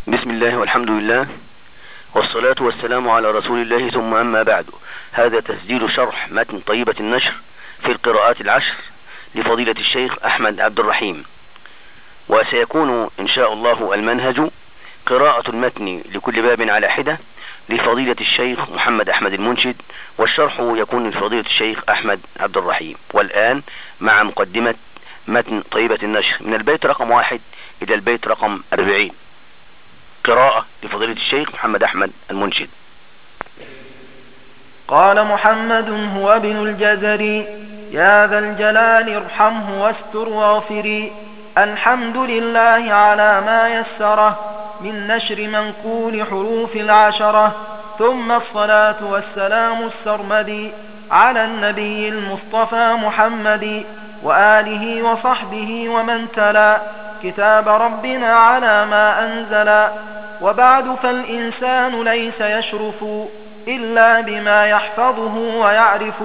بسم الله والحمد لله والصلاة والسلام على رسول الله ثم أما بعد هذا تسجيل شرح متن طيبة النشر في القراءات العشر لفضيلة الشيخ أحمد عبد الرحيم وسيكون إن شاء الله المنهج قراءة المتن لكل باب على حدة لفضيلة الشيخ محمد أحمد المنشد والشرح يكون لفضيلة الشيخ أحمد عبد الرحيم والآن مع مقدمة متن طيبة النشر من البيت رقم واحد إلى البيت رقم أربعين قراءة لفضيلة الشيخ محمد أحمد المنشد قال محمد هو ابن الجزري يا ذا الجلال ارحمه واستر واغفري الحمد لله على ما يسره من نشر منقول حروف العشرة ثم الصلاة والسلام السرمدي على النبي المصطفى محمد وآله وصحبه ومن تلا كتاب ربنا على ما أنزلا وبعد فالإنسان ليس يشرف إلا بما يحفظه ويعرف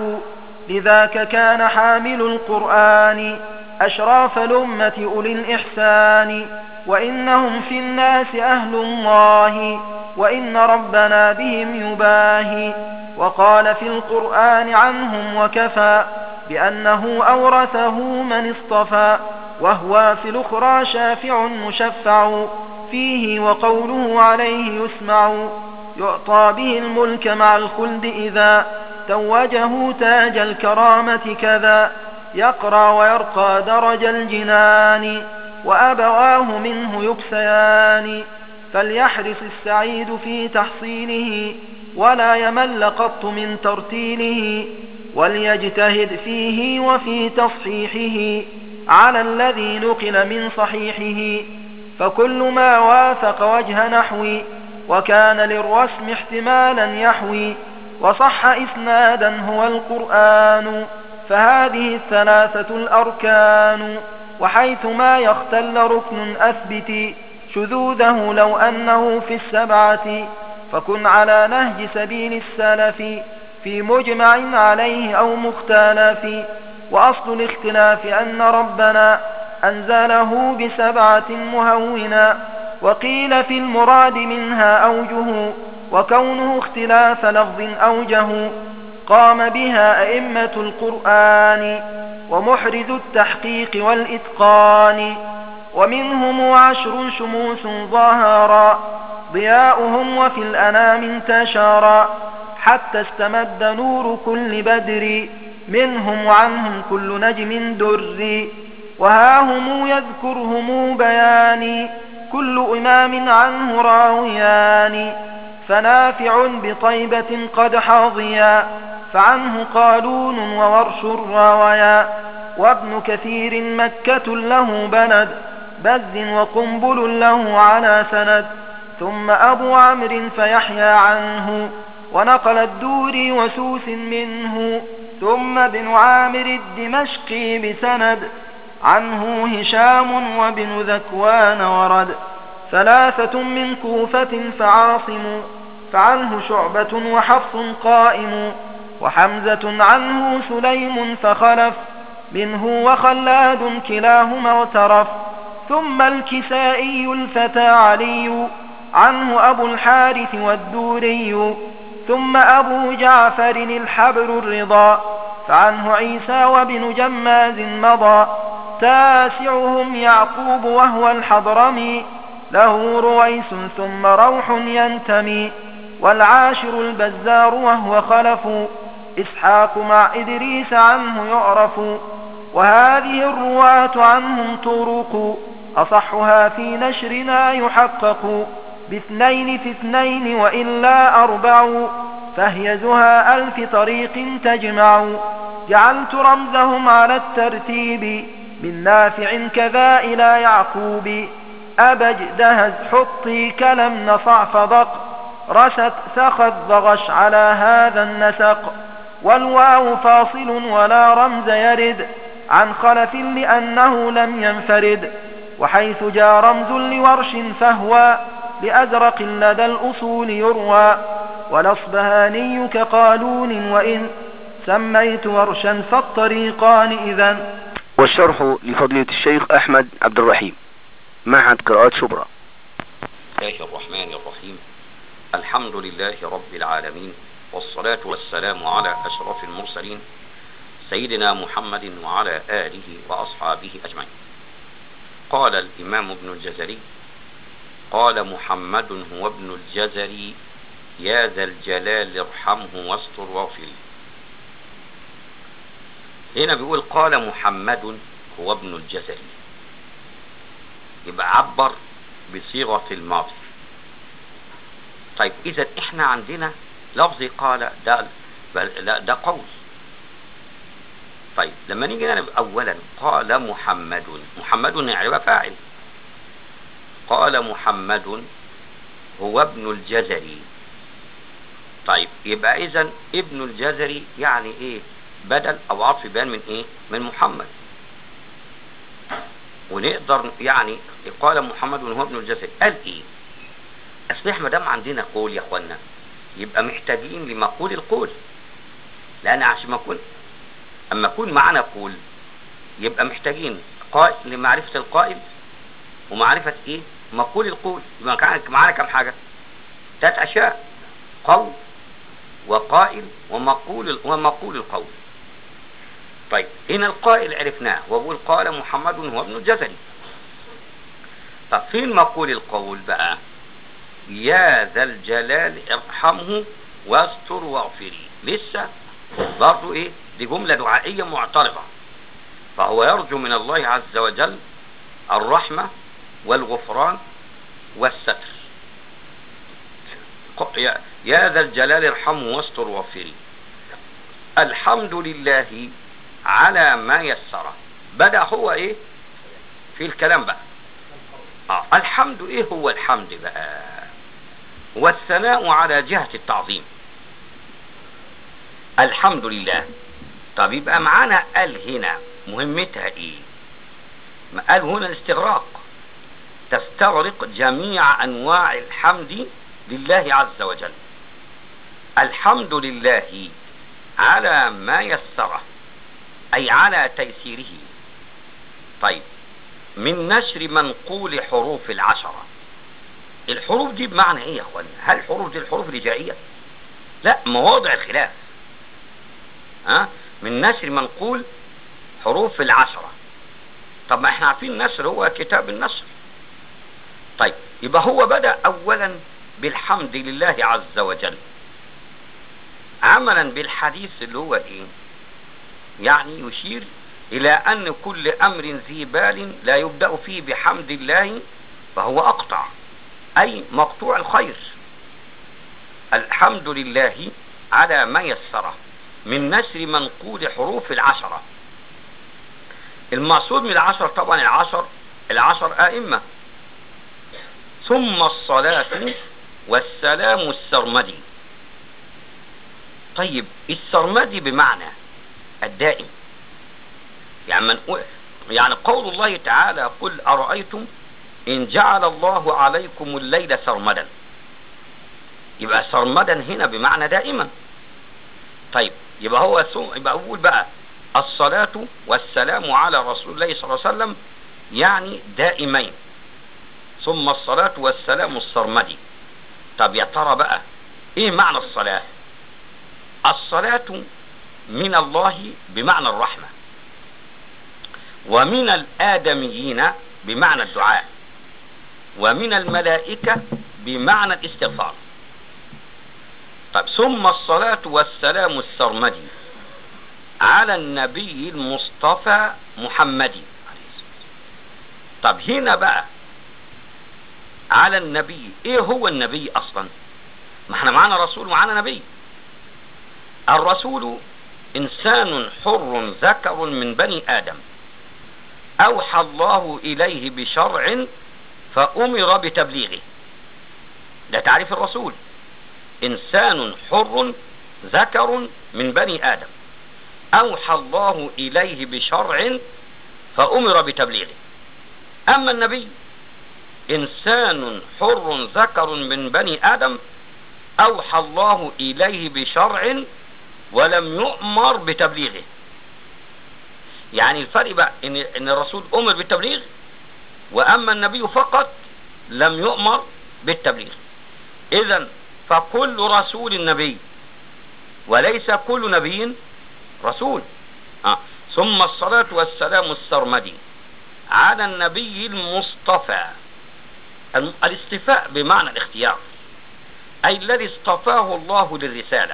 لذاك كان حامل القرآن أشراف الأمة أولي الإحسان وإنهم في الناس أهل الله وإن ربنا بهم يباهي وقال في القرآن عنهم وكفى بأنه أورثه من اصطفى وهو في الأخرى شافع مشفع فيه وقوله عليه يسمع يعطى به الملك مع الخلد إذا توجه تاج الكرامة كذا يقرى ويرقى درج الجنان وأبواه منه يكسيان فليحرص السعيد في تحصيله ولا يمل قط من ترتيله وليجتهد فيه وفي تصحيحه على الذي نقل من صحيحه فكل ما وافق وجه نحوي وكان للرسم احتمالا يحوي وصح إسنادا هو القرآن فهذه الثلاثة الأركان وحيث ما يختل ركن أثبت شذوذه لو أنه في السبعة فكن على نهج سبيل السلف في مجمع عليه أو مختلف وأصل الاختلاف أن ربنا أنزله بسبعة مهونا وقيل في المراد منها أوجه وكونه اختلاف لفظ أوجه قام بها أئمة القرآن ومحرز التحقيق والإتقان ومنهم عشر شموس ظهرا ضياؤهم وفي الأنام انتشرا حتى استمد نور كل بدر منهم وعنهم كل نجم در وها هم يذكرهم بيان كل إمام عنه راويان فنافع بطيبة قد حاضيا فعنه قالون وورش راويا وابن كثير مكة له بلد بز وقنبل له على سند ثم أبو عمرو فيحيى عنه ونقل الدوري وسوس منه ثم ابن عامر الدمشقي بسند عنه هشام وابن ذكوان ورد ثلاثة من كوفة فعاصم فعنه شعبة وحفص قائم وحمزة عنه سليم فخلف منه وخلاد كلاهما اغترف ثم الكسائي الفتى علي عنه أبو الحارث والدوري ثم أبو جعفر الحبر الرضا فعنه عيسى وابن جماز مضى تاسعهم يعقوب وهو الحضرمي له رويس ثم روح ينتمي والعاشر البزار وهو خلف إسحاق مع إدريس عنه يعرف وهذه الرواة عنهم طرق أصحها في نشرنا يحقق باثنين في اثنين وإلا أربع فهي زها ألف طريق تجمع جعلت رمزهم على الترتيب من نافع كذا إلى يعقوب أبج دهز حطي كلم نصع فضق رست ثخذ ضغش على هذا النسق والواو فاصل ولا رمز يرد عن خلف لأنه لم ينفرد وحيث جاء رمز لورش فهو لأزرق لدى الأصول يروى والأصبهاني كقالون وإن سميت ورشا فالطريقان إذا والشرح لفضيلة الشيخ أحمد عبد الرحيم معهد قراءات شبرا الله الرحمن الرحيم الحمد لله رب العالمين والصلاة والسلام على أشرف المرسلين سيدنا محمد وعلى آله وأصحابه أجمعين قال الإمام ابن الجزري قال محمد هو ابن الجزري يا ذا الجلال ارحمه واستر واغفر هنا بيقول قال محمد هو ابن الجزري يبقى عبر بصيغة الماضي طيب إذا إحنا عندنا لفظ قال ده لا ده قول طيب لما نيجي نعرف أولا قال محمد محمد نعرف فاعل قال محمد هو ابن الجزري طيب يبقى إذا ابن الجزري يعني إيه بدل أو عطف بيان من إيه من محمد ونقدر يعني قال محمد هو ابن الجزري قال ايه اصل احنا دام عندنا قول يا اخوانا يبقى محتاجين لمقول القول لان عشان ما اكون اما اكون معنا قول يبقى محتاجين قائل لمعرفة القائل ومعرفة ايه مقول القول يبقى كان معانا كم حاجة ثلاث اشياء قول وقائل ومقول ومقول القول طيب هنا القائل عرفناه وبقول قال محمد هو ابن الجزري طب فين مقول القول بقى يا ذا الجلال ارحمه واستر واغفري لسه برضه ايه دي جملة دعائية معترضة فهو يرجو من الله عز وجل الرحمة والغفران والستر يا, يا ذا الجلال ارحمه واستر واغفري الحمد لله على ما يسره بدأ هو ايه في الكلام بقى آه. الحمد ايه هو الحمد بقى والثناء على جهة التعظيم الحمد لله طب يبقى معانا قال هنا مهمتها ايه ما قال هنا الاستغراق تستغرق جميع انواع الحمد لله عز وجل الحمد لله على ما يسره أي على تيسيره طيب من نشر منقول حروف العشرة الحروف دي بمعنى ايه يا اخوانا هل الحروف دي الحروف الهجائية لا مواضع الخلاف ها من نشر منقول حروف العشرة طب ما احنا عارفين النشر هو كتاب النشر طيب يبقى هو بدأ اولا بالحمد لله عز وجل عملا بالحديث اللي هو ايه يعني يشير إلى أن كل أمر ذي بال لا يبدأ فيه بحمد الله فهو أقطع أي مقطوع الخير الحمد لله على ما يسره من نشر منقول حروف العشرة المقصود من العشر طبعا العشر العشر أئمة ثم الصلاة والسلام السرمدي طيب السرمدي بمعنى الدائم يعني من يعني قول الله تعالى قل أرأيتم إن جعل الله عليكم الليل سرمدا يبقى سرمدا هنا بمعنى دائما طيب يبقى هو سو يبقى أقول بقى الصلاة والسلام على رسول الله صلى الله عليه وسلم يعني دائمين ثم الصلاة والسلام السرمدي طب يا ترى بقى ايه معنى الصلاة الصلاة من الله بمعنى الرحمة ومن الآدميين بمعنى الدعاء ومن الملائكة بمعنى الاستغفار طيب ثم الصلاة والسلام السرمدي على النبي المصطفى محمدي طب هنا بقى على النبي ايه هو النبي اصلا ما احنا معانا رسول ومعانا نبي الرسول انسان حر ذكر من بني ادم اوحى الله اليه بشرع فامر بتبليغه ده تعريف الرسول انسان حر ذكر من بني ادم اوحى الله اليه بشرع فامر بتبليغه اما النبي انسان حر ذكر من بني ادم اوحى الله اليه بشرع ولم يؤمر بتبليغه يعني الفرق بقى ان ان الرسول امر بالتبليغ واما النبي فقط لم يؤمر بالتبليغ اذا فكل رسول نبي وليس كل نبي رسول آه. ثم الصلاة والسلام السرمدي على النبي المصطفى الم- الاصطفاء بمعنى الاختيار أي الذي اصطفاه الله للرسالة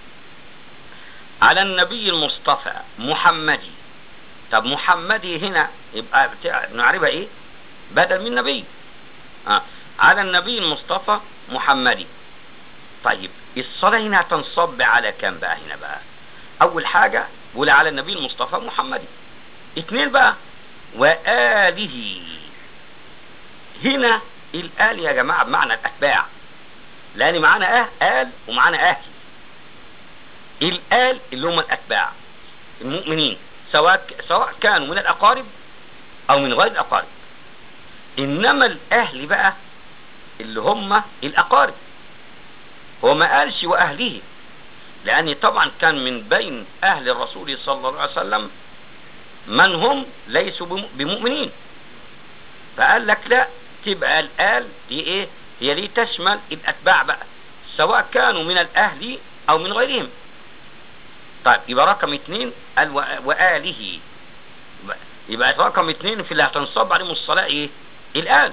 على النبي المصطفى محمدي طب محمدي هنا يبقى بتاع- نعرفها ايه بدل من نبي آه. على النبي المصطفى محمدي طيب الصلاة هنا تنصب على كام بقى هنا بقى أول حاجة بقول على النبي المصطفى محمدي اتنين بقى وآله هنا الآل يا جماعة بمعنى الأتباع لأن معانا أه آل ومعانا أهل الآل اللي هم الأتباع المؤمنين سواء سواء كانوا من الأقارب أو من غير الأقارب إنما الأهل بقى اللي هم الأقارب هو ما قالش وأهله لأن طبعا كان من بين أهل الرسول صلى الله عليه وسلم من هم ليسوا بم- بمؤمنين فقال لك لا تبقى الآل دي إيه هي دي تشمل الأتباع بقى سواء كانوا من الأهل أو من غيرهم طيب يبقى رقم اتنين قال وآ- وآله يبقى- يبقى رقم اتنين في اللي هتنصب عليهم الصلاة ايه الآن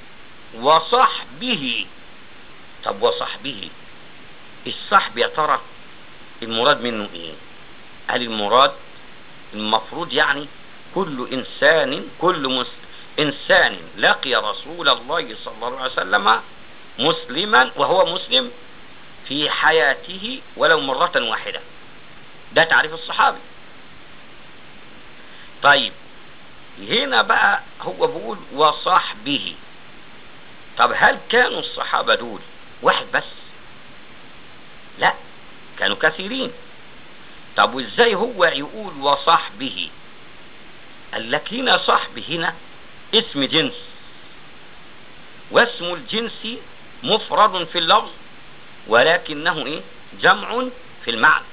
وصحبه طب وصحبه الصحب يا ترى المراد منه ايه هل المراد المفروض يعني كل انسان كل مس انسان لقي رسول الله صلى الله عليه وسلم مسلما وهو مسلم في حياته ولو مرة واحدة ده تعريف الصحابي طيب هنا بقى هو بيقول وصحبه طب هل كانوا الصحابة دول واحد بس لا كانوا كثيرين طب وازاي هو يقول وصحبه قال لك هنا صحب هنا اسم جنس واسم الجنس مفرد في اللفظ ولكنه ايه جمع في المعنى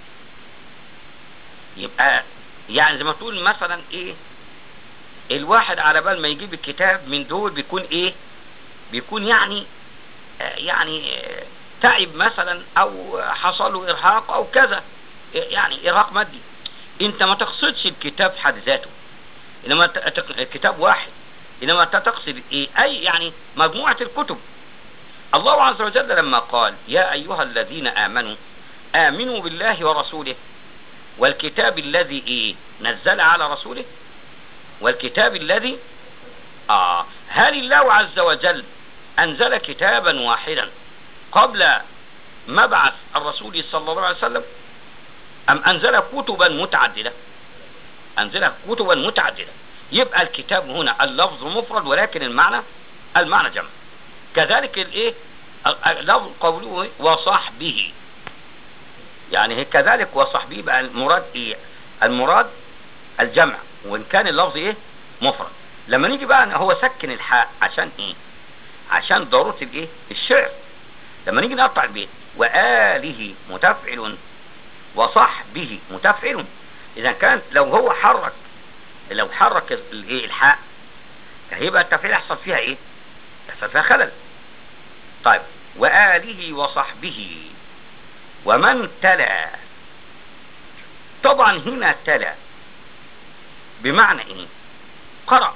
يبقى يعني زي ما تقول مثلا ايه الواحد على بال ما يجيب الكتاب من دول بيكون ايه بيكون يعني آه يعني آه تعب مثلا او حصل له ارهاق او كذا يعني ارهاق مادي انت ما تقصدش الكتاب في حد ذاته انما ت- ت- الكتاب واحد انما انت تقصد ايه اي يعني مجموعة الكتب الله عز وجل لما قال يا ايها الذين امنوا امنوا بالله ورسوله والكتاب الذي ايه نزل على رسوله والكتاب الذي آه هل الله عز وجل أنزل كتابا واحدا قبل مبعث الرسول صلى الله عليه وسلم أم أنزل كتبا متعددة أنزل كتبا متعددة يبقى الكتاب هنا اللفظ مفرد ولكن المعنى المعنى جمع كذلك الايه لفظ قوله وصحبه يعني هي كذلك وصحبه بقى المراد ايه المراد الجمع وان كان اللفظ ايه مفرد لما نيجي بقى هو سكن الحاء عشان ايه عشان ضرورة الايه الشعر لما نيجي نقطع البيت وآله متفعل وصحبه متفعل اذا كان لو هو حرك لو حرك الايه الحاء هيبقى التفعيل يحصل فيها ايه يحصل فيها خلل طيب وآله وصحبه ومن تلا طبعا هنا تلا بمعنى ايه قرأ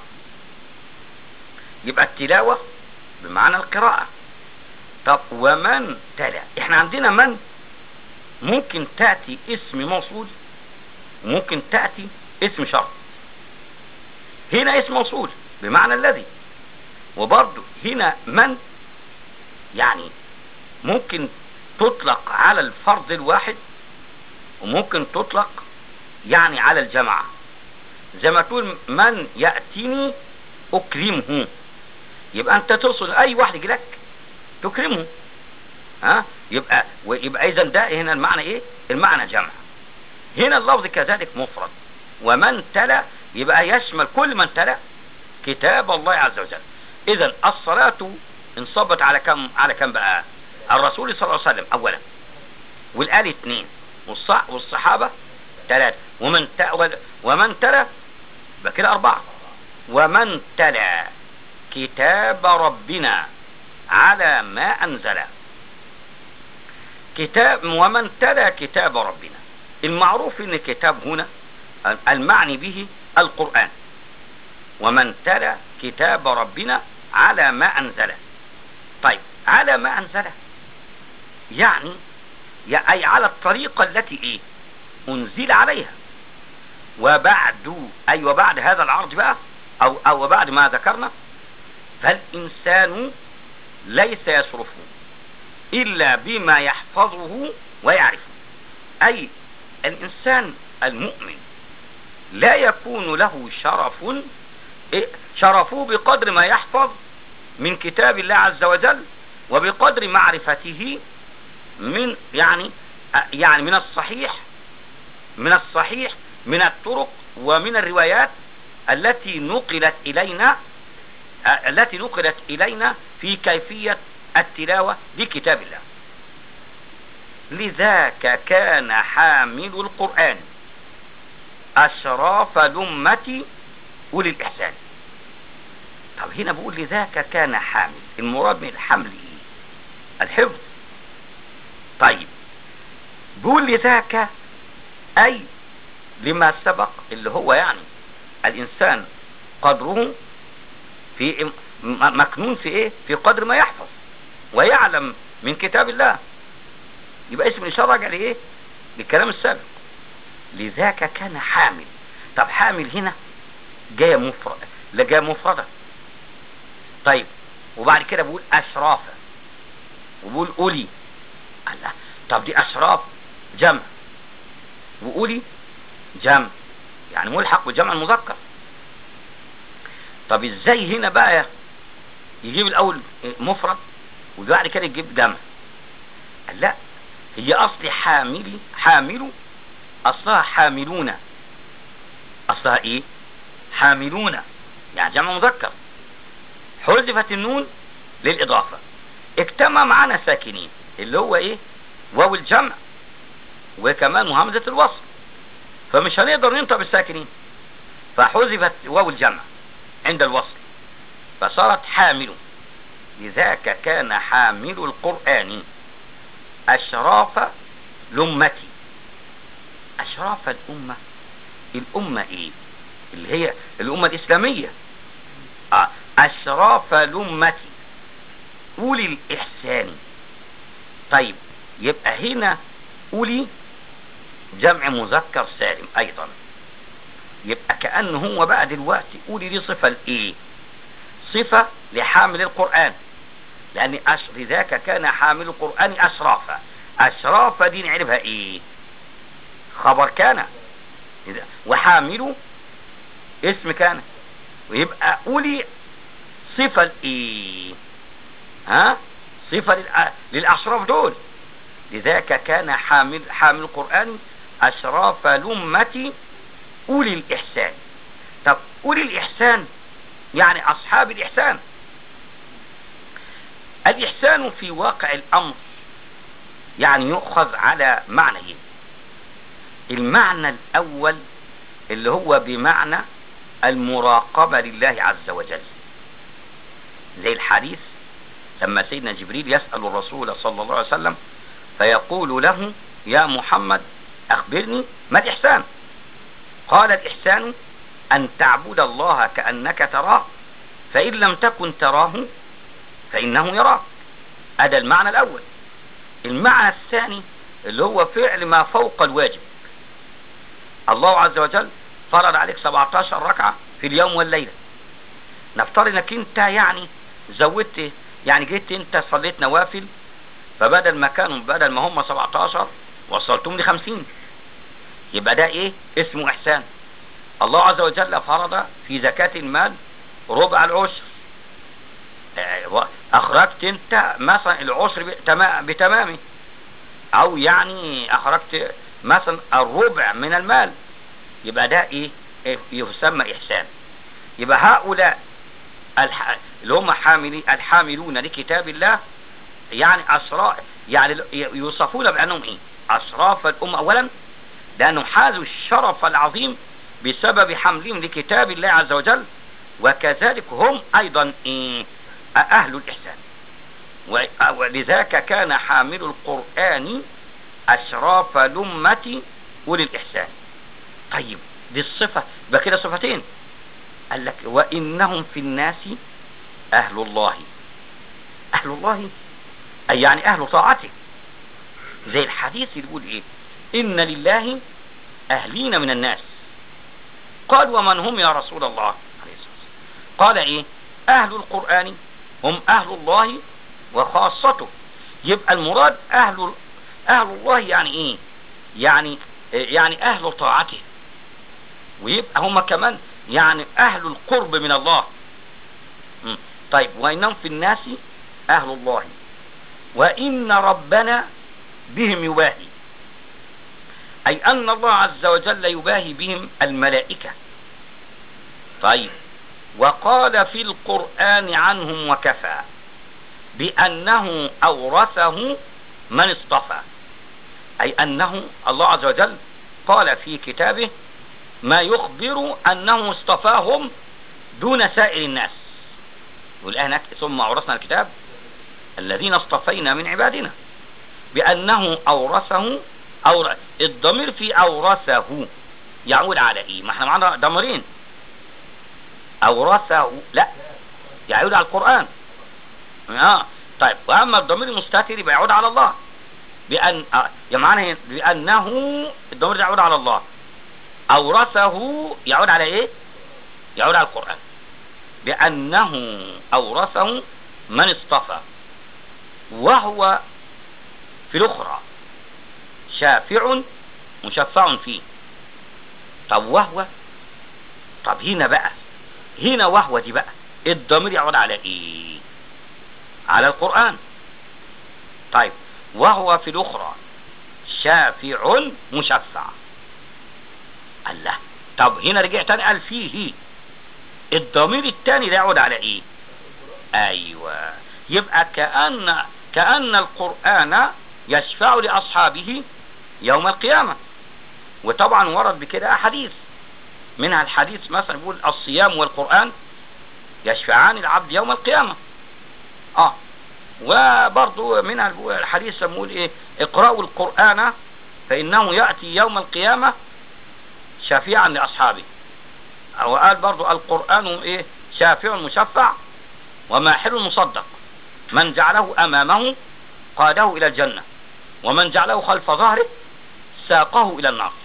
يبقى التلاوة بمعنى القراءة طب ومن تلا احنا عندنا من ممكن تأتي اسم موصول وممكن تأتي اسم شرط هنا اسم موصول بمعنى الذي وبرضه هنا من يعني ممكن تطلق على الفرد الواحد وممكن تطلق يعني على الجماعة زي ما تقول من يأتيني أكرمه يبقى أنت توصل أي واحد يجي لك تكرمه ها يبقى ويبقى إذا ده هنا المعنى إيه؟ المعنى جمع هنا اللفظ كذلك مفرد ومن تلا يبقى يشمل كل من تلا كتاب الله عز وجل إذا الصلاة انصبت على كم على كم بقى؟ الرسول صلى الله عليه وسلم أولا والآل اثنين والصح والصحابة ثلاثة ومن ت... ومن تلا يبقى كده أربعة ومن تلا كتاب ربنا على ما أنزل كتاب ومن تلا كتاب ربنا المعروف ان الكتاب هنا المعني به القرآن ومن تلا كتاب ربنا على ما أنزله طيب على ما أنزله يعني أي على الطريقة التي إيه أنزل عليها وبعد أي وبعد هذا العرض بقى أو, أو بعد ما ذكرنا فالإنسان ليس يصرفه إلا بما يحفظه ويعرفه أي الإنسان المؤمن لا يكون له شرف شرفه بقدر ما يحفظ من كتاب الله عز وجل وبقدر معرفته من يعني يعني من الصحيح من الصحيح من الطرق ومن الروايات التي نقلت إلينا التي نقلت إلينا في كيفية التلاوة لكتاب الله لذاك كان حامل القرآن أشراف لمة أولي الإحسان طب هنا بقول لذاك كان حامل المراد من الحمل إيه؟ الحفظ طيب بقول لذاك أي لما سبق اللي هو يعني الإنسان قدره في مكنون في إيه في قدر ما يحفظ ويعلم من كتاب الله يبقى اسم الإشارة راجع لإيه للكلام السابق لذاك كان حامل طب حامل هنا جاية مفرد لا جاية مفردة طيب وبعد كده بقول أشرافة وبقول أولي الله طب دي أشراف جمع وأولي جمع يعني ملحق بجمع المذكر طب ازاي هنا بقى يجيب الأول مفرد وبعد كده يجيب جمع لا هي أصل حاملي حامل أصلها حاملون أصلها إيه حاملون يعني جمع مذكر حذفت النون للإضافة اجتمع معنا ساكنين اللي هو إيه واو الجمع وكمان همزة الوصل فمش هنقدر ننطق بالساكنين فحذفت واو الجمع عند الوصل فصارت حامل لذاك كان حامل القرآن أشراف لمتي أشراف الأمة الأمة إيه اللي هي الأمة الإسلامية آه. أشراف لمتي أولي الإحسان طيب يبقى هنا أولي جمع مذكر سالم أيضا يبقى كأنه هو بقى دلوقتي أولي دي صفة لإيه صفة لحامل القرآن لأن أشر ذاك كان حامل القرآن أشرافا أشرافا دي نعرفها إيه خبر كان وحامل اسم كان ويبقى أولي صفة لإيه ها صفة للأشراف دول لذاك كان حامل حامل القرآن أشراف لمة أولي الإحسان طب أولي الإحسان يعني أصحاب الإحسان الإحسان في واقع الأمر يعني يؤخذ على معنيين المعنى الأول اللي هو بمعنى المراقبة لله عز وجل زي الحديث لما سيدنا جبريل يسأل الرسول صلى الله عليه وسلم فيقول له يا محمد أخبرني ما الإحسان قال الإحسان أن تعبد الله كأنك تراه فإن لم تكن تراه فإنه يراك هذا المعنى الأول المعنى الثاني اللي هو فعل ما فوق الواجب الله عز وجل فرض عليك 17 ركعة في اليوم والليلة نفترض انك انت يعني زودت يعني جيت انت صليت نوافل فبدل ما كانوا بدل ما هم 17 وصلتهم ل 50 يبقى ده ايه اسمه احسان الله عز وجل فرض في زكاة المال ربع العشر اخرجت انت مثلا العشر بتمامه او يعني اخرجت مثلا الربع من المال يبقى ده ايه, إيه يسمى احسان يبقى هؤلاء الح... اللي هم حاملي الحاملون لكتاب الله يعني أسراء يعني يوصفون بأنهم إيه أشراف الأمة أولا لأنهم حازوا الشرف العظيم بسبب حملهم لكتاب الله عز وجل وكذلك هم أيضا إيه أهل الإحسان و- ولذاك كان حامل القرآن أشراف لمة أولي الإحسان طيب دي الصفة يبقى كده صفتين قال لك وإنهم في الناس أهل الله أهل الله أي يعني أهل طاعته زي الحديث اللي بيقول إيه إن لله أهلين من الناس قال ومن هم يا رسول الله عليه الصلاة والسلام قال إيه أهل القرآن هم أهل الله وخاصته يبقى المراد أهل أهل الله يعني إيه يعني يعني أهل طاعته ويبقى هم كمان يعني أهل القرب من الله م. طيب وإنهم في الناس أهل الله وإن ربنا بهم يباهي أي أن الله عز وجل يباهي بهم الملائكة طيب وقال في القرآن عنهم وكفى بأنه أورثه من اصطفى أي أنه الله عز وجل قال في كتابه ما يخبر أنه اصطفاهم دون سائر الناس والآن هناك ثم أورثنا الكتاب الذين اصطفينا من عبادنا بأنه أورثه أو الضمير في أورثه يعود على إيه؟ ما احنا معنا ضميرين أورثه لا يعود على القرآن اه طيب وأما الضمير المستتر يبقى يعود على الله بأن آه يا معنى بأنه الضمير يعود على الله أورثه يعود على إيه؟ يعود على القرآن بأنه أورثه من اصطفى وهو في الأخرى شافع مشفع فيه طب وهو طب هنا بقى هنا وهو دي بقى الضمير يعود على ايه على القرآن طيب وهو في الأخرى شافع مشفع الله طب هنا رجع تاني قال فيه الضمير التاني ده يعود على ايه ايوه يبقى كأن كأن القرآن يشفع لأصحابه يوم القيامة وطبعا ورد بكده أحاديث منها الحديث مثلا يقول الصيام والقرآن يشفعان العبد يوم القيامة اه وبرضو منها الحديث يقول ايه اقرأوا القرآن فإنه يأتي يوم القيامة شفيعا لأصحابه وقال برضو القرآن ايه شافع مشفع وماحل مصدق من جعله أمامه قاده إلى الجنة ومن جعله خلف ظهره ساقه إلى النار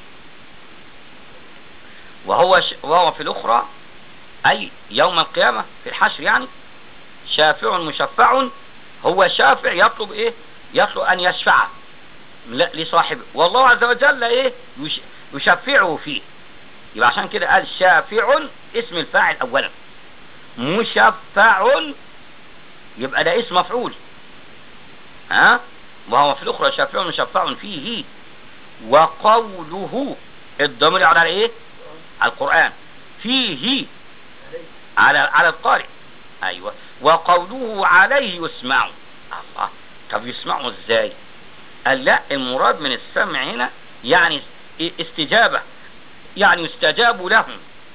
وهو ش... وهو في الأخرى أي يوم القيامة في الحشر يعني شافع مشفع هو شافع يطلب إيه يطلب أن يشفع لصاحبه والله عز وجل إيه يش... يشفعه فيه يبقى عشان كده قال شافع اسم الفاعل أولا مشفع يبقى ده اسم مفعول ها وهو في الأخرى شافع مشفع فيه وقوله الضمير على ايه على القرآن فيه على على القارئ ايوه وقوله عليه يسمع الله طب يسمعوا ازاي قال لا المراد من السمع هنا يعني استجابة يعني يستجاب لهم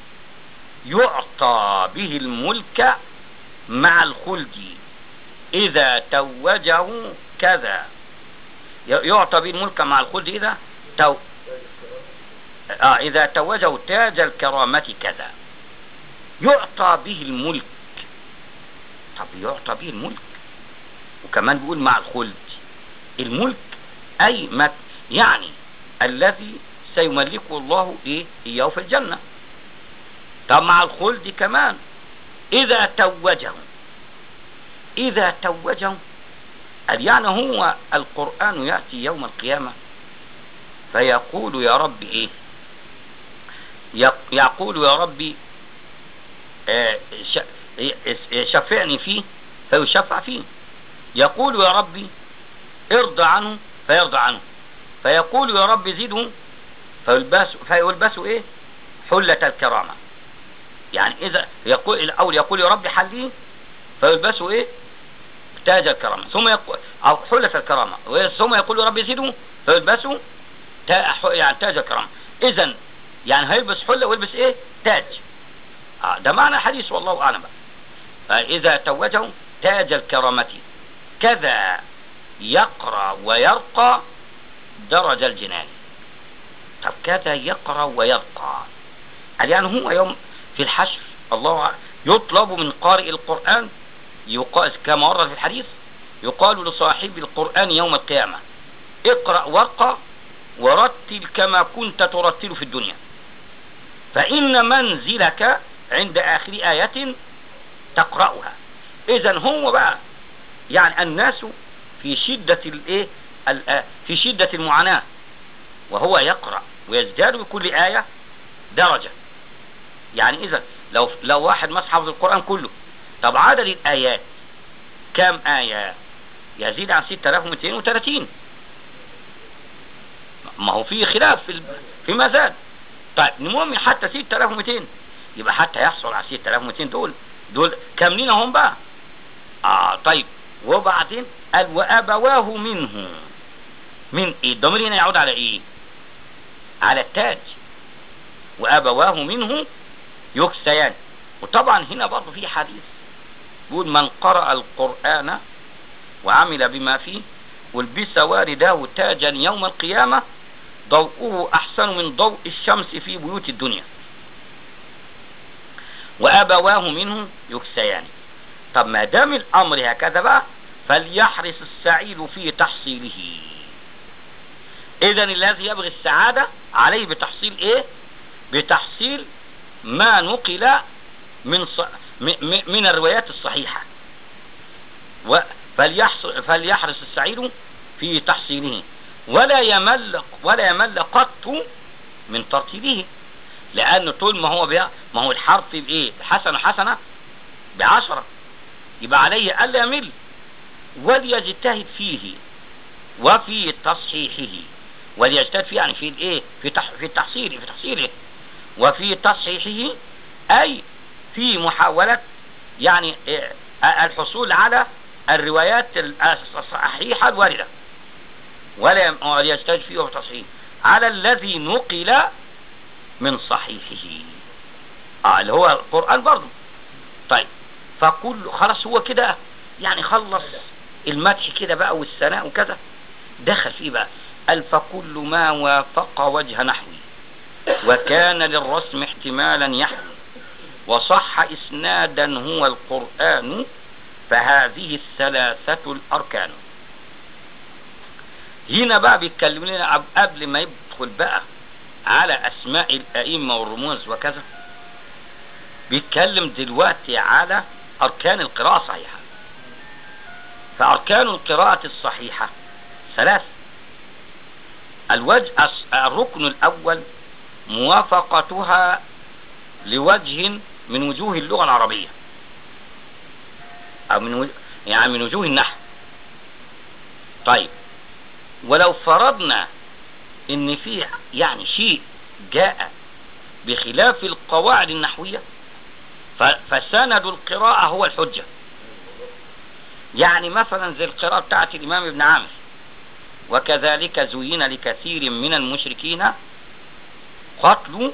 يعطى به الملك مع الخلد إذا توجه كذا يعطى به الملك مع الخلد إذا تو آه إذا توجه تاج الكرامة كذا يعطى به الملك طب يعطى به الملك وكمان بيقول مع الخلد الملك أي مت يعني الذي سيملكه الله إيه إياه في الجنة طب مع الخلد كمان إذا توجه إذا توجه قال يعني هو القرآن يأتي يوم القيامة فيقول يا رب إيه يقول يا ربي شفعني فيه فيشفع فيه يقول يا ربي ارضى عنه فيرضى عنه فيقول يا رب زده فيلبس فيلبسه ايه حلة الكرامة يعني اذا يقول الاول يقول يا رب حليه فيلبسه ايه تاج الكرامة ثم يقول او حلة الكرامة ثم يقول يا رب زده فيلبسه يعني تاج الكرامة اذا يعني هيلبس حلة ويلبس ايه تاج آه ده معنى حديث والله اعلم بقى فاذا توجه تاج الكرامة كذا يقرأ ويرقى درج الجنان طب كذا يقرأ ويرقى قال يعني هو يوم في الحشر الله أعلم يطلب من قارئ القرآن يقال كما ورد في الحديث يقال لصاحب القرآن يوم القيامة اقرأ وارقى ورتل كما كنت ترتل في الدنيا فإن منزلك عند آخر آية تقرأها إذا هو بقى يعني الناس في شدة الايه ال- في شدة المعاناة وهو يقرأ ويزداد بكل آية درجة يعني إذا لو لو واحد مس حفظ القرآن كله طب عدد الآيات كم آية يزيد عن 6230 ما هو في خلاف في ال- فيما زاد طيب المهم حتى 6200 يبقى حتى يحصل على 6200 دول دول كاملين هم بقى اه طيب وبعدين قال وابواه منه من ايه الضمير هنا يعود على ايه على التاج وابواه منه يكسيان وطبعا هنا برضه في حديث يقول من قرأ القرآن وعمل بما فيه ولبس والداه تاجا يوم القيامة ضوءه أحسن من ضوء الشمس في بيوت الدنيا وأبواه منه يكسيان طب ما دام الأمر هكذا بقى فليحرص السعيد في تحصيله إذا الذي يبغي السعادة عليه بتحصيل إيه؟ بتحصيل ما نقل من ص... م... م... من الروايات الصحيحة و... فليحص... فليحرص السعيد في تحصيله ولا يمل ولا يمل قط من ترتيبه لأن طول ما هو بيها ما هو الحرف بإيه؟ حسنة حسنة بعشرة يبقى عليه ألا يمل وليجتهد فيه وفي تصحيحه وليجتهد فيه يعني في الايه في تح في التحصيل في تحصيله وفي تصحيحه اي في محاولة يعني إيه الحصول على الروايات الصحيحة الواردة ولا وليجتهد فيه وفي تصحيحه على الذي نقل من صحيحه اه اللي هو القرآن برضه طيب فكل خلاص هو كده يعني خلص المدح كده بقى والثناء وكذا دخل فيه بقى قال فكل ما وافق وجه نحوي وكان للرسم احتمالا يحوي وصح اسنادا هو القرآن فهذه الثلاثة الأركان هنا بقى بيتكلم لنا قبل ما يدخل بقى على أسماء الأئمة والرموز وكذا بيتكلم دلوقتي على أركان القراءة الصحيحة فأركان القراءة الصحيحة ثلاث الوجه الركن الأول موافقتها لوجه من وجوه اللغة العربية أو من وجه يعني من وجوه النحو طيب ولو فرضنا ان في يعني شيء جاء بخلاف القواعد النحوية فسند القراءة هو الحجة يعني مثلا زي القراءة بتاعت الإمام ابن عامر وكذلك زين لكثير من المشركين قتلوا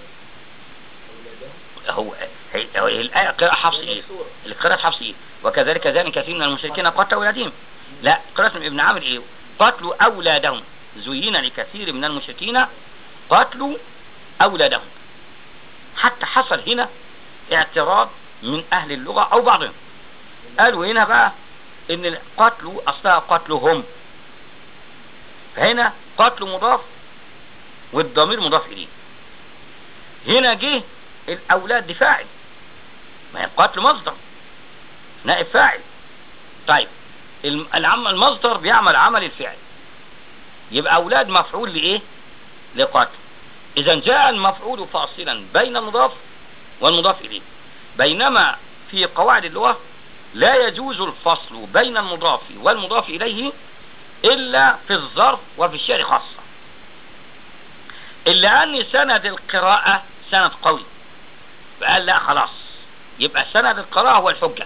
هو هي هي الآية قراءة حفص إيه؟ القراءة حفص إيه؟ وكذلك زين كثير من المشركين قتلوا أولادهم لا قراءة ابن عامر إيه؟ قتلوا أولادهم زين لكثير من المشركين قتلوا أولادهم حتى حصل هنا اعتراض من أهل اللغة أو بعضهم قالوا هنا بقى إن قتلوا أصلها قتلهم فهنا قتل مضاف والضمير مضاف إليه هنا جه الأولاد دي فاعل ما هي القتل مصدر نائب فاعل طيب العم المصدر بيعمل عمل الفعل يبقى أولاد مفعول لإيه لقتل إذا جاء المفعول فاصلا بين المضاف والمضاف إليه بينما في قواعد اللغة لا يجوز الفصل بين المضاف والمضاف إليه إلا في الظرف وفي الشعر خاصة إلا أن سند القراءة سند قوي فقال لا خلاص يبقى سند القراءة هو الحجة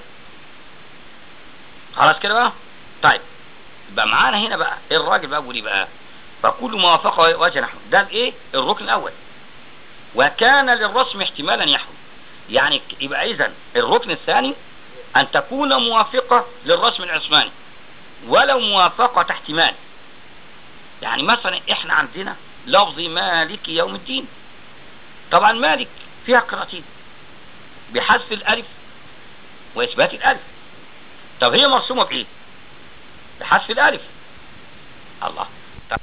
خلاص كده بقى طيب يبقى معانا هنا بقى الراجل بقى بيقول بقى فكل ما وافق وجه نحو ده الايه الركن الاول وكان للرسم احتمالا يحوي يعني يبقى اذا الركن الثاني ان تكون موافقة للرسم العثماني ولو موافقة احتمال يعني مثلا احنا عندنا لفظ مالك يوم الدين طبعا مالك فيها قراءتين بحذف الالف واثبات الالف طب هي مرسومة بايه بحذف الالف الله طب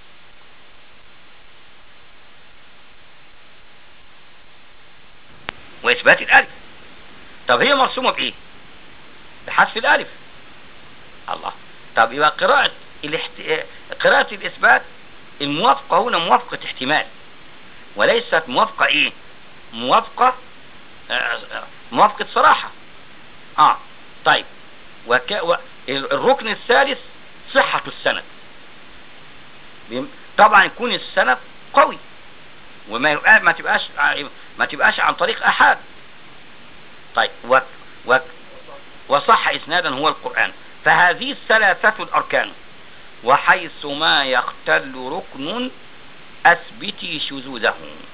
واثبات الالف طب هي مرسومة بايه بحذف الالف الله طب يبقى قراءة الاحت... قراءة الاثبات الموافقة هنا موافقة احتمال وليست موافقة ايه موافقة آه، موافقة صراحة اه طيب وك... و... الركن الثالث صحة السند بيم- طبعا يكون السند قوي وما يبقى ما تبقاش ما تبقاش عن طريق احد طيب و... و... وصح اسنادا هو القرآن فهذه الثلاثة الاركان وحيث ما يختل ركن اثبتي شذوذه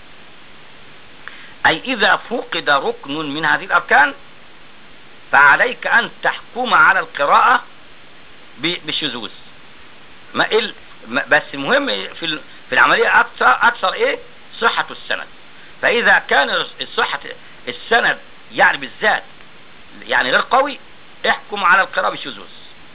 اي اذا فقد ركن من هذه الاركان فعليك ان تحكم على القراءة ب- بالشذوذ ما ال... ما- بس المهم في ال- في العملية اكثر اكثر ايه صحة السند فاذا كان صحة السند يعني بالذات يعني غير قوي احكم على القراءة بالشذوذ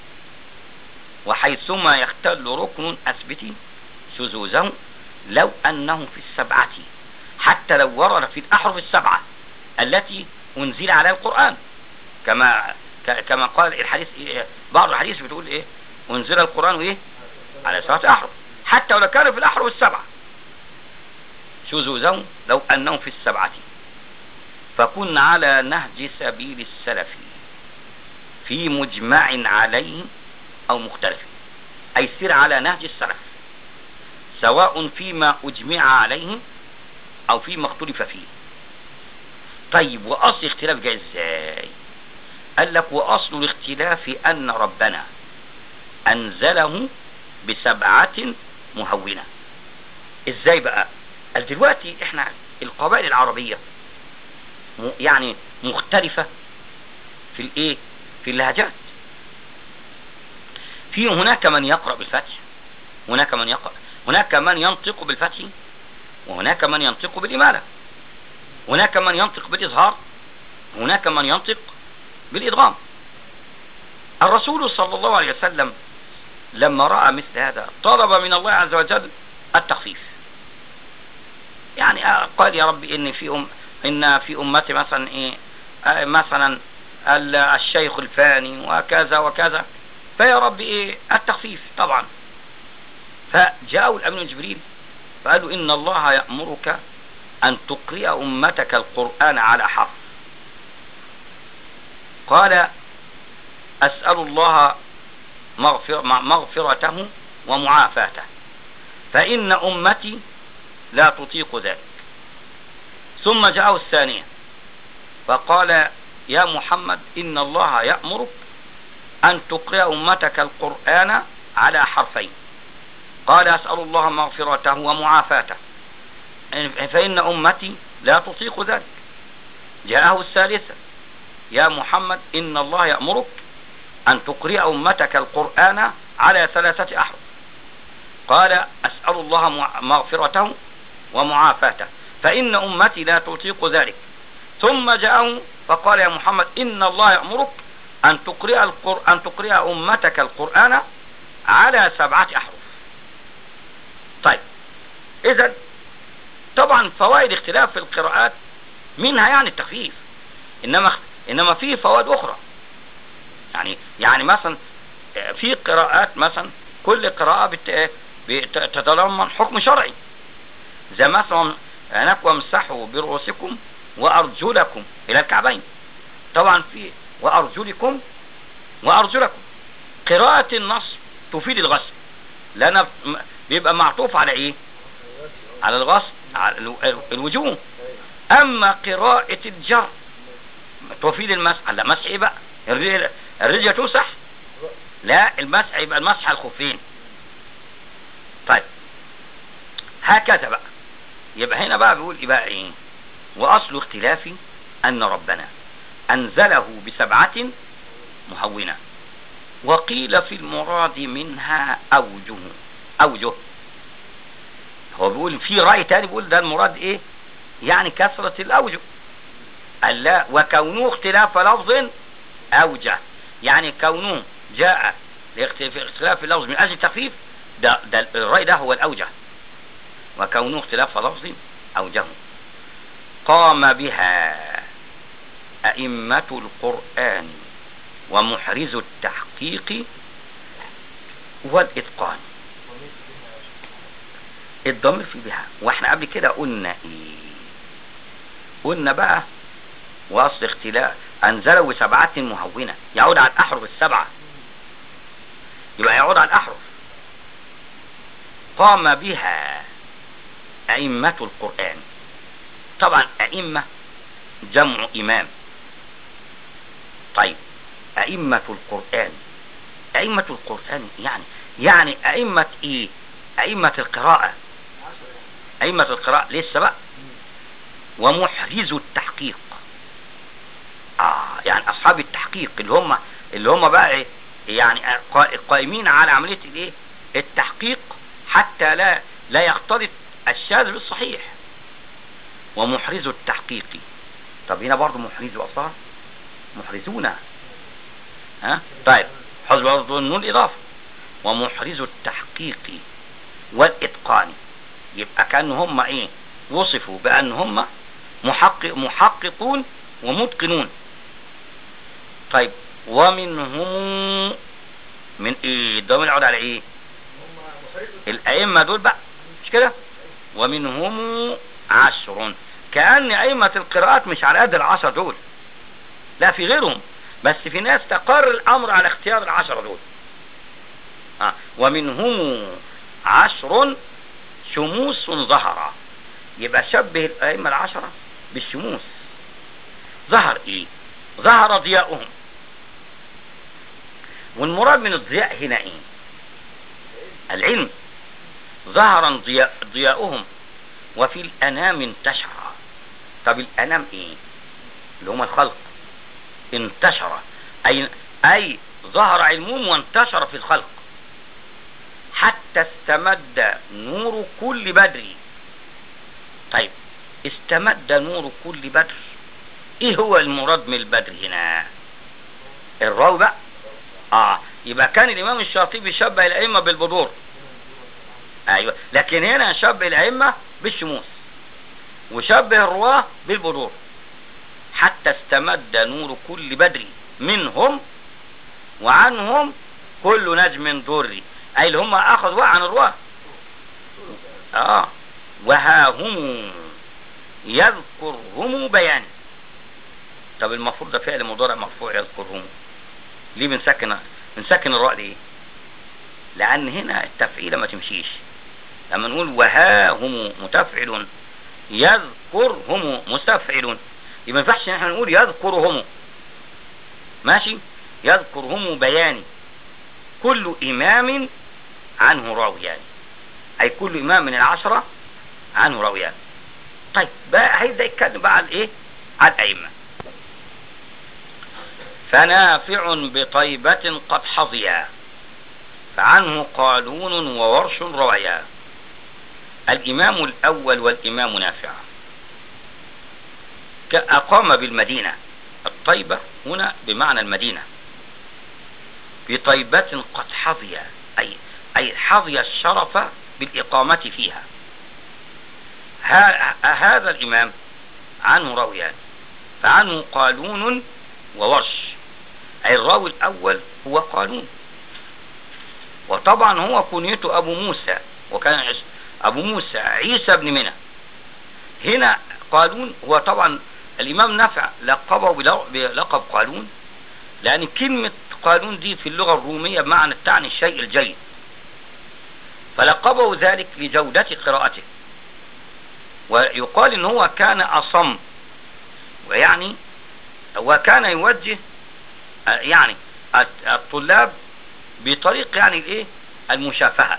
وحيثما يختل ركن اثبتي شذوذه لو انه في السبعة حتى لو ورد في الاحرف السبعة التي انزل عليها القرآن كما ك- كما قال الحديث إيه بعض الحديث بتقول ايه انزل القرآن ايه على سبعة احرف حتى ولو كان في الاحرف السبعة شذوذه لو انه في السبعة فكن على نهج سبيل السلف في مجمع عليه او مختلف اي سير على نهج السلف سواء فيما اجمع عليه او فيما اختلف فيه طيب واصل اختلاف جاي ازاي قال لك واصل الاختلاف ان ربنا انزله بسبعة مهونة ازاي بقى قال دلوقتي احنا القبائل العربية م- يعني مختلفة في الايه في اللهجات في هناك من يقرأ بالفتح هناك من يقرأ هناك من ينطق بالفتح وهناك من ينطق بالإمالة هناك من ينطق بالإظهار هناك من ينطق بالإدغام الرسول صلى الله عليه وسلم لما رأى مثل هذا طلب من الله عز وجل التخفيف يعني آه، قال يا رب إن في أم إن في أمتي مثلا إيه آه، مثلا ال- الشيخ الفاني وكذا وكذا فيا رب إيه التخفيف طبعا فجاءه الأمين جبريل فقالوا إن الله يأمرك أن تقرئ أمتك القرآن على حرف قال أسأل الله مغفر مغفرته ومعافاته فإن أمتي لا تطيق ذلك ثم جاءه الثانية فقال يا محمد إن الله يأمرك أن تقرأ أمتك القرآن على حرفين قال أسأل الله مغفرته ومعافاته فإن أمتي لا تطيق ذلك جاءه الثالثة يا محمد إن الله يأمرك أن تقرأ أمتك القرآن على ثلاثة أحرف قال أسأل الله مع- مغفرته ومعافاته فإن أمتي لا تطيق ذلك ثم جاءه فقال يا محمد إن الله يأمرك أن تقرأ القر... أن تقرأ أمتك القرآن على سبعة أحرف طيب إذا طبعا فوائد اختلاف في القراءات منها يعني التخفيف إنما إنما في فوائد أخرى يعني يعني مثلا في قراءات مثلا كل قراءة بت... بت- تتضمن حكم شرعي زي مثلا هناك وامسحوا برؤوسكم وأرجلكم إلى الكعبين طبعا في وأرجلكم وأرجلكم قراءة النص تفيد الغسل لأن بيبقى معطوف على إيه على الغسل على الو- الوجوه أما قراءة الجر تفيد المسح لا مسح إيه بقى الرجل الرجل تمسح لا المسح يبقى المسح على الخفين طيب هكذا بقى يبقى هنا بقى بيقول ايه بقى ايه واصل اختلاف ان ربنا انزله بسبعة مهونة وقيل في المراد منها أوجه أوجه هو بيقول في رأي تاني بيقول ده المراد إيه يعني كثرة الأوجه قال لا وكونه اختلاف لفظ أوجه يعني كونه جاء لاختلاف اختلاف اللفظ من أجل التخفيف ده, ده الرأي ده هو الأوجه وكونه اختلاف لفظ أوجه قام بها أئمة القرآن ومحرز التحقيق والإتقان الضمير في بها واحنا قبل كده قلنا ايه قلنا بقى واصل اختلاف انزلوا سبعات مهونة يعود على الاحرف السبعة يبقى يعود على الاحرف قام بها ائمة القرآن طبعا ائمة جمع امام طيب ائمة القرآن ائمة القرآن يعني يعني ائمة ايه ائمة القراءة ائمة القراءة لسه بقى ومحرز التحقيق اه يعني اصحاب التحقيق اللي هم اللي هم بقى إيه؟ يعني قا- قائمين على عملية الايه التحقيق حتى لا لا يختلط الشاذ بالصحيح ومحرز التحقيق طب هنا برضه محرز اصلا محرزون ها طيب حزب برضه النون اضافه ومحرز التحقيق والاتقان يبقى كانوا هم ايه وصفوا بان هم محقق محققون ومتقنون طيب ومنهم من ايه الضمير يعود على ايه الائمه دول بقى مش كده ومنهم عشر كأن أئمة القراءات مش على قد العشرة دول لا في غيرهم بس في ناس تقر الأمر على اختيار العشرة دول آه. ومنهم عشر شموس ظهر يبقى شبه الأئمة العشرة بالشموس ظهر ايه ظهر ضياؤهم والمراد من الضياء هنا ايه العلم ظهرا ضياء ضياؤهم وفي الانام انتشر طب الانام ايه اللي هم الخلق انتشر اي اي ظهر علمهم وانتشر في الخلق حتى استمد نور كل بدر طيب استمد نور كل بدر ايه هو المراد من البدر هنا الراوي بقى اه يبقى كان الامام الشاطبي شبه الائمه بالبدور ايوه لكن هنا شبه الائمه بالشموس وشبه الرواه بالبدور حتى استمد نور كل بدر منهم وعنهم كل نجم دري اي اللي هم اخذوا عن الرواه اه وها هم يذكرهم بيان طب المفروض ده فعل مضارع مرفوع يذكرهم ليه بنسكن بنسكن الراء ليه لان هنا التفعيله ما تمشيش لما نقول وها هم متفعل يذكرهم مستفعل يبقى ما ينفعش ان احنا نقول يذكرهم ماشي يذكرهم بيان كل امام عنه راويان اي كل امام من العشره عنه راويان طيب بقى هيبدا يتكلم بقى على ايه على الائمه فنافع بطيبة قد حظيا فعنه قالون وورش رويا الإمام الأول والإمام نافع أقام بالمدينة الطيبة هنا بمعنى المدينة بطيبة قد حظي أي أي حظي الشرف بالإقامة فيها هذا الإمام عنه رويان فعنه قالون وورش أي الراوي الأول هو قانون وطبعا هو كنيته أبو موسى وكان أبو موسى عيسى بن منى هنا قانون هو طبعا الإمام نافع لقبه بلقب قانون لأن كلمة قانون دي في اللغة الرومية بمعنى تعني الشيء الجيد فلقبه ذلك لجودة قراءته ويقال ان هو كان أصم ويعني وكان يوجه يعني الطلاب بطريق يعني الايه المشافهة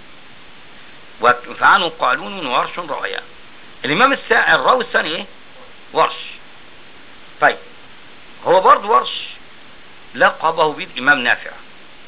فعنه قالون وورش روايا الامام السا... الراوي الثاني ايه ورش طيب هو برضه ورش لقبه بالامام نافع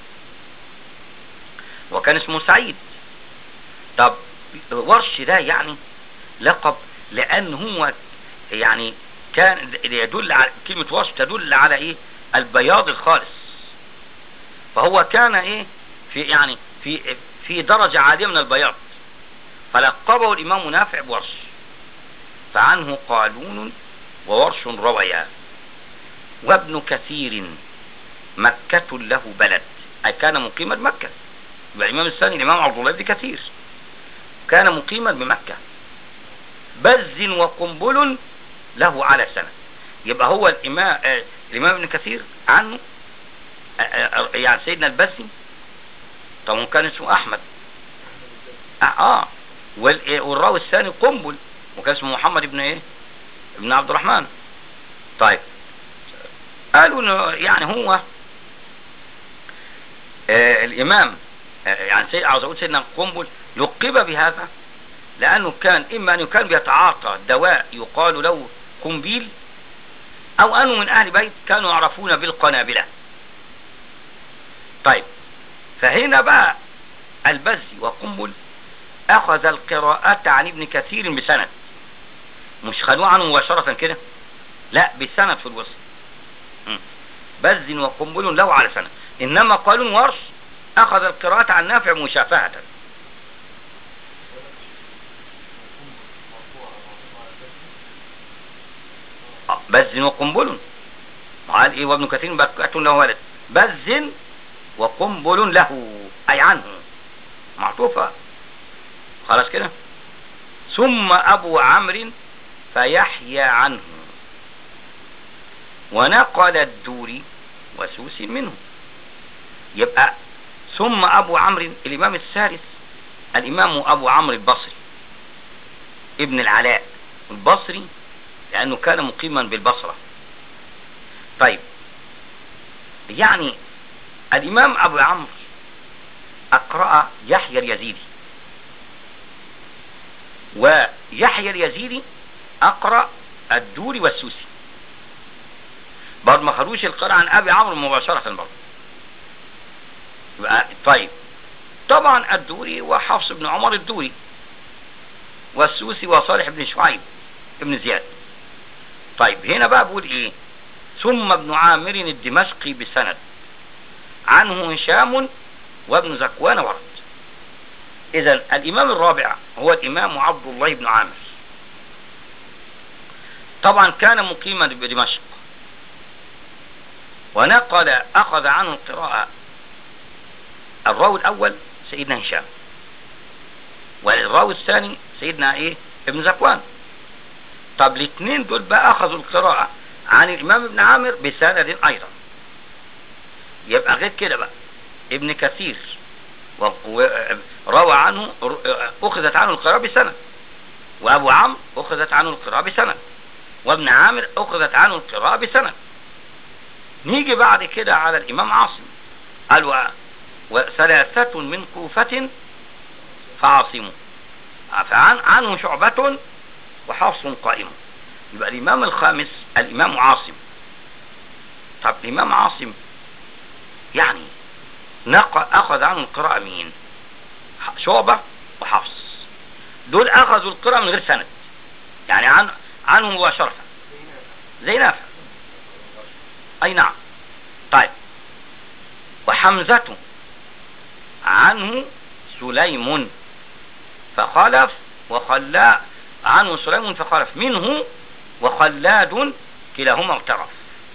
وكان اسمه سعيد طب ورش ده يعني لقب لان هو يعني كان يدل على كلمة ورش تدل على ايه البياض الخالص فهو كان ايه في يعني في في درجة عالية من البياض فلقبه الامام نافع بورش فعنه قالون وورش رويا وابن كثير مكة له بلد أي كان مقيما بمكة يبقى الإمام الثاني الإمام عبد الله بن كثير كان مقيما بمكة بز وقنبل له على سنة يبقى هو الإمام آه الإمام ابن كثير عنه آه آه يعني سيدنا البزي طبعا كان اسمه أحمد آه, آه والراوي الثاني قنبل وكان اسمه محمد ابن إيه ابن عبد الرحمن طيب قالوا انه يعني هو آه الامام آه يعني سيد عاوز اقول سيدنا قنبل لقب بهذا لانه كان اما انه كان بيتعاطى دواء يقال له قنبيل او انه من اهل بيت كانوا يعرفون بالقنابله طيب فهنا بقى البزي وقنبل اخذ القراءة عن ابن كثير بسند مش خدوه عنه مباشرة كده لا بسند في الوسط بز وقنبل له على سنة إنما قالون ورش أخذ القراءة عن نافع مشافهة بز وقنبل قال إيه وابن كثير بكأة له ولد بز وقنبل له أي عنه معطوفة خلاص كده ثم أبو عمرو فيحيى عنه ونقل الدوري وسوس منه يبقى ثم أبو عمرو الإمام الثالث الإمام أبو عمرو البصري ابن العلاء البصري لأنه كان مقيما بالبصرة طيب يعني الإمام أبو عمرو أقرأ يحيى اليزيدي ويحيى اليزيدي أقرأ الدوري والسوسي برضه ما خدوش القراءة عن أبي عمرو مباشرة برضه يبقى طيب طبعا الدوري وحفص بن عمر الدوري والسوسي وصالح بن شعيب ابن زياد طيب هنا بقى بقول ايه ثم ابن عامر الدمشقي بسند عنه هشام وابن زكوان ورد اذا الامام الرابع هو الامام عبد الله بن عامر طبعا كان مقيما بدمشق ونقل اخذ عنه القراءة الراوي الاول سيدنا هشام والراوي الثاني سيدنا ايه ابن زكوان طب الاثنين دول بقى اخذوا القراءة عن الامام ابن عامر بسند ايضا يبقى غير كده بقى ابن كثير روى عنه اخذت عنه القراءة بسند وابو عمرو اخذت عنه القراءة بسند وابن عامر اخذت عنه القراءة بسند نيجي بعد كده على الامام عاصم قال وثلاثة من كوفة فعاصموا فعن عنه شعبة وحفص قائم يبقى الامام الخامس الامام عاصم طب الامام عاصم يعني نقل اخذ عنه القراءة مين شعبة وحفص دول اخذوا القراءة من غير سند يعني عن عنه مباشرة زي نافع اي نعم طيب وحمزة عنه سليم فخلف وخلا عنه سليم فخلف منه وخلاد كلاهما اغترف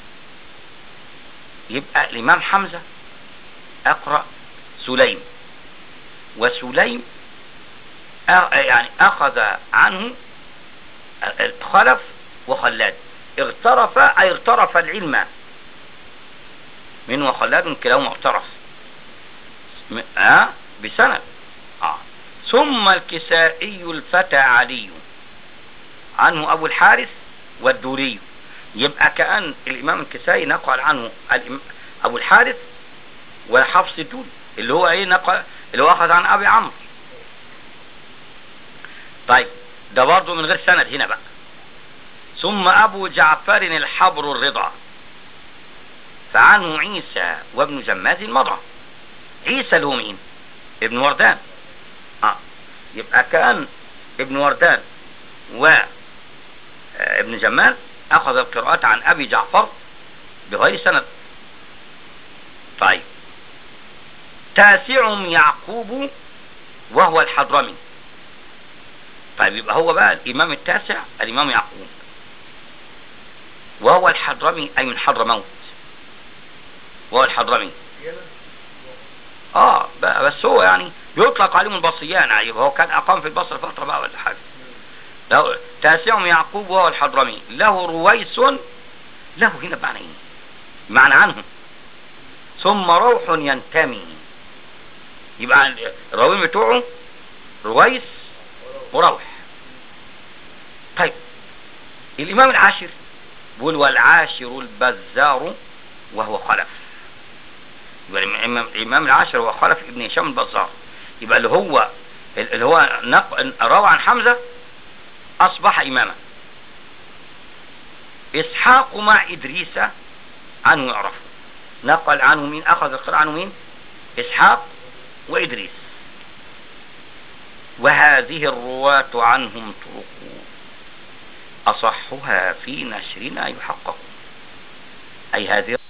يبقى الامام حمزة اقرأ سليم وسليم يعني اخذ عنه خلف وخلاد اغترف اي اغترف العلم من وخلاد كلاهما اغترف آه بسند آه. ثم الكسائي الفتى علي عنه ابو الحارث والدوري يبقى كأن الامام الكسائي نقل عنه ابو الحارث وحفص الدوري اللي هو ايه نقل اللي هو اخذ عن ابي عمرو طيب ده برضه من غير سند هنا بقى ثم ابو جعفر الحبر الرضا فعنه عيسى وابن جماز مضى عيسى اللي هو مين ابن وردان اه يبقى كان ابن وردان و آه، ابن جمال اخذ القراءات عن ابي جعفر بغير سند طيب تاسعهم يعقوب وهو الحضرمي طيب يبقى هو بقى الامام التاسع الامام يعقوب وهو الحضرمي اي من حضرموت وهو الحضرمي اه بقى بس هو يعني يطلق عليهم البصريان يعني يبقى هو كان اقام في البصره فتره بقى ولا حاجه له تاسعهم يعقوب وهو الحضرمي له رويس له هنا بمعنى ايه معنى عنه ثم روح ينتمي يبقى الراويين بتوعه رويس وروح طيب الامام العاشر بيقول والعاشر البزار وهو خلف يبقى الامام الامام العاشر هو خلف ابن هشام البزار يبقى اللي هو اللي هو نق... روى عن حمزه اصبح اماما اسحاق مع ادريس عنه يعرف نقل عنه مين اخذ القراءة عنه مين اسحاق وادريس وهذه الرواة عنهم طرق أصحها في نشرنا يحقق أي هذه